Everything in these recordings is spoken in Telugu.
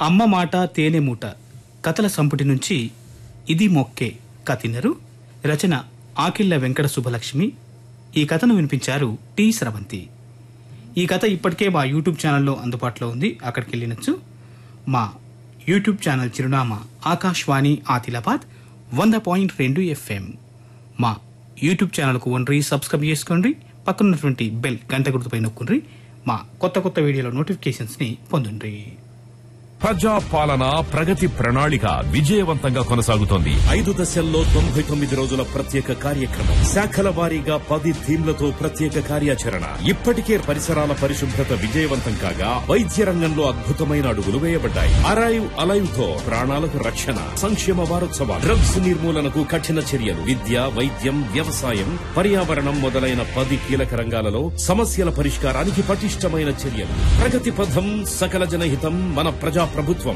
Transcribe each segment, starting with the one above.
అమ్మ మాట తేనె మూట కథల సంపుటి నుంచి ఇది మొక్కే కథినరు రచన ఆకిళ్ల వెంకట సుబ్బలక్ష్మి ఈ కథను వినిపించారు టి స్రవంతి ఈ కథ ఇప్పటికే మా యూట్యూబ్ ఛానల్లో అందుబాటులో ఉంది అక్కడికి వెళ్ళినచ్చు మా యూట్యూబ్ ఛానల్ చిరునామా ఆకాశవాణి ఆదిలాబాద్ వంద పాయింట్ రెండు ఎఫ్ఎం మా యూట్యూబ్ ఛానల్కు వండ్రి సబ్స్క్రైబ్ చేసుకోండి పక్కనున్నటువంటి బెల్ గంట గుర్తుపై నొక్కుండ్రి మా కొత్త కొత్త వీడియోల నోటిఫికేషన్స్ని పొందండి ప్రజా పాలన ప్రగతి ప్రణాళిక విజయవంతంగా కొనసాగుతోంది ఐదు దశల్లో తొంభై తొమ్మిది రోజుల ప్రత్యేక కార్యక్రమం శాఖల వారీగా పది థీమ్లతో ప్రత్యేక కార్యాచరణ ఇప్పటికే పరిసరాల పరిశుభ్రత విజయవంతం కాగా వైద్య రంగంలో అద్భుతమైన అడుగులు వేయబడ్డాయి అరైవ్ అలైవ్ తో ప్రాణాలకు రక్షణ సంక్షేమ వారోత్సవాలు డ్రగ్స్ నిర్మూలనకు కఠిన చర్యలు విద్య వైద్యం వ్యవసాయం పర్యావరణం మొదలైన పది కీలక రంగాలలో సమస్యల పరిష్కారానికి పటిష్టమైన చర్యలు ప్రగతి పథం సకల జనహితం మన ప్రజా ప్రభుత్వం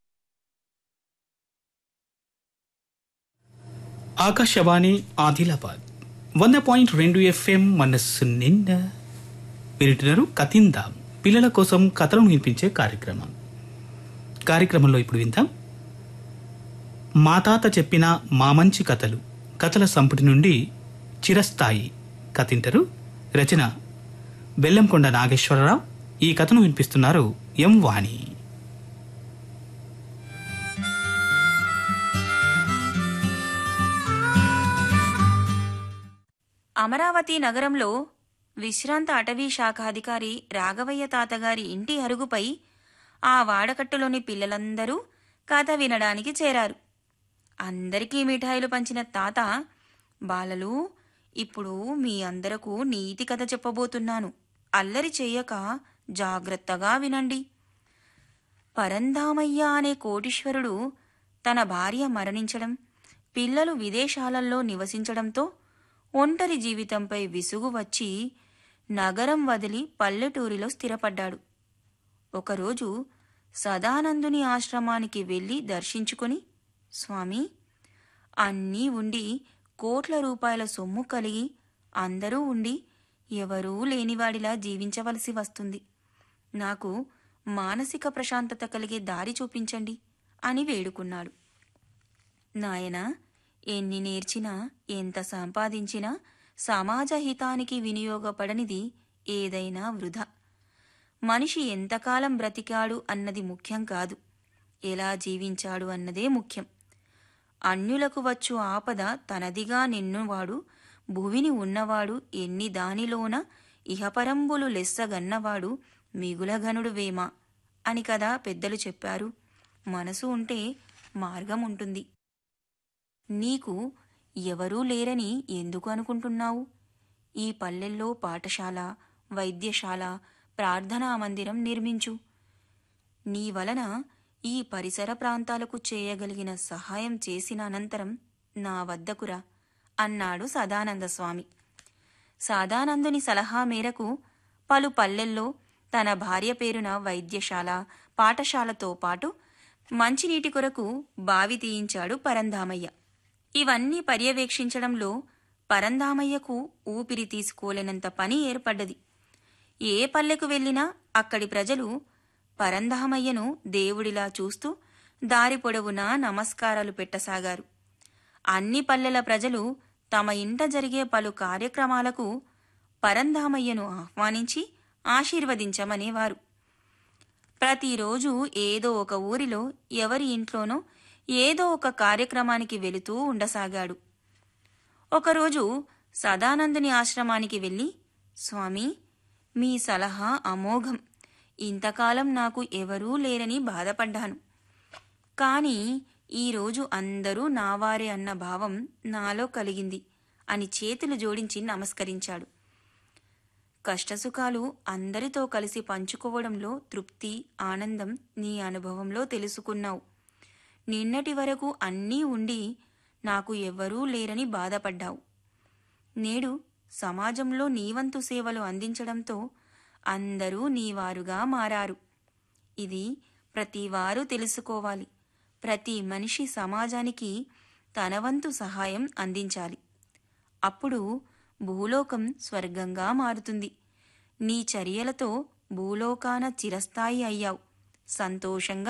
ఆకాశవాణి ఆదిలాబాద్ వంద పాయింట్ రెండు ఎఫ్ఎం మనస్సు నిండా వింటున్నారు కతిందా పిల్లల కోసం కథలను వినిపించే కార్యక్రమం కార్యక్రమంలో ఇప్పుడు విందాం మా తాత చెప్పిన మా మంచి కథలు కథల సంపుటి నుండి చిరస్థాయి కథింటరు రచన బెల్లంకొండ నాగేశ్వరరావు ఈ కథను వినిపిస్తున్నారు ఎం వాణి అమరావతి నగరంలో విశ్రాంత అటవీ శాఖాధికారి రాఘవయ్య తాతగారి ఇంటి అరుగుపై ఆ వాడకట్టులోని పిల్లలందరూ కథ వినడానికి చేరారు అందరికీ మిఠాయిలు పంచిన తాత బాలలు ఇప్పుడు మీ అందరకు నీతి కథ చెప్పబోతున్నాను అల్లరి చెయ్యక జాగ్రత్తగా వినండి పరంధామయ్య అనే కోటీశ్వరుడు తన భార్య మరణించడం పిల్లలు విదేశాలలో నివసించడంతో ఒంటరి జీవితంపై విసుగు వచ్చి నగరం వదిలి పల్లెటూరిలో స్థిరపడ్డాడు ఒకరోజు సదానందుని ఆశ్రమానికి వెళ్ళి దర్శించుకుని స్వామి అన్నీ ఉండి కోట్ల రూపాయల సొమ్ము కలిగి అందరూ ఉండి ఎవరూ లేనివాడిలా జీవించవలసి వస్తుంది నాకు మానసిక ప్రశాంతత కలిగే దారి చూపించండి అని వేడుకున్నాడు నాయనా ఎన్ని నేర్చినా ఎంత సంపాదించినా సమాజ హితానికి వినియోగపడనిది ఏదైనా వృధా మనిషి ఎంతకాలం బ్రతికాడు అన్నది ముఖ్యం కాదు ఎలా జీవించాడు అన్నదే ముఖ్యం అన్యులకు వచ్చు ఆపద తనదిగా నిన్నువాడు భువిని ఉన్నవాడు ఎన్ని దానిలోన ఇహపరంబులు లెస్సగన్నవాడు మిగులగనుడు వేమ అని కదా పెద్దలు చెప్పారు మనసు ఉంటే మార్గం ఉంటుంది నీకు ఎవరూ లేరని ఎందుకు అనుకుంటున్నావు ఈ పల్లెల్లో పాఠశాల వైద్యశాల ప్రార్థనా మందిరం నిర్మించు నీ వలన ఈ పరిసర ప్రాంతాలకు చేయగలిగిన సహాయం చేసిన అనంతరం నా వద్దకురా అన్నాడు సదానంద స్వామి సాదానందుని సలహా మేరకు పలు పల్లెల్లో తన భార్య పేరున వైద్యశాల పాఠశాలతో పాటు మంచినీటి కొరకు బావి తీయించాడు పరంధామయ్య ఇవన్నీ పర్యవేక్షించడంలో పరంధామయ్యకు ఊపిరి తీసుకోలేనంత పని ఏర్పడ్డది ఏ పల్లెకు వెళ్ళినా అక్కడి ప్రజలు పరంధామయ్యను దేవుడిలా చూస్తూ దారి పొడవునా నమస్కారాలు పెట్టసాగారు అన్ని పల్లెల ప్రజలు తమ ఇంట జరిగే పలు కార్యక్రమాలకు పరంధామయ్యను ఆహ్వానించి ఆశీర్వదించమనేవారు ప్రతిరోజు ఏదో ఒక ఊరిలో ఎవరి ఇంట్లోనో ఏదో ఒక కార్యక్రమానికి వెళుతూ ఉండసాగాడు ఒకరోజు సదానందుని ఆశ్రమానికి వెళ్ళి స్వామి మీ సలహా అమోఘం ఇంతకాలం నాకు ఎవరూ లేరని బాధపడ్డాను కాని ఈరోజు అందరూ నావారే అన్న భావం నాలో కలిగింది అని చేతులు జోడించి నమస్కరించాడు కష్టసుఖాలు అందరితో కలిసి పంచుకోవడంలో తృప్తి ఆనందం నీ అనుభవంలో తెలుసుకున్నావు నిన్నటి వరకు అన్నీ ఉండి నాకు ఎవ్వరూ లేరని బాధపడ్డావు నేడు సమాజంలో నీవంతు సేవలు అందించడంతో అందరూ నీవారుగా మారారు ఇది ప్రతివారు తెలుసుకోవాలి ప్రతి మనిషి సమాజానికి తన వంతు సహాయం అందించాలి అప్పుడు భూలోకం స్వర్గంగా మారుతుంది నీ చర్యలతో భూలోకాన చిరస్థాయి అయ్యావు సంతోషంగా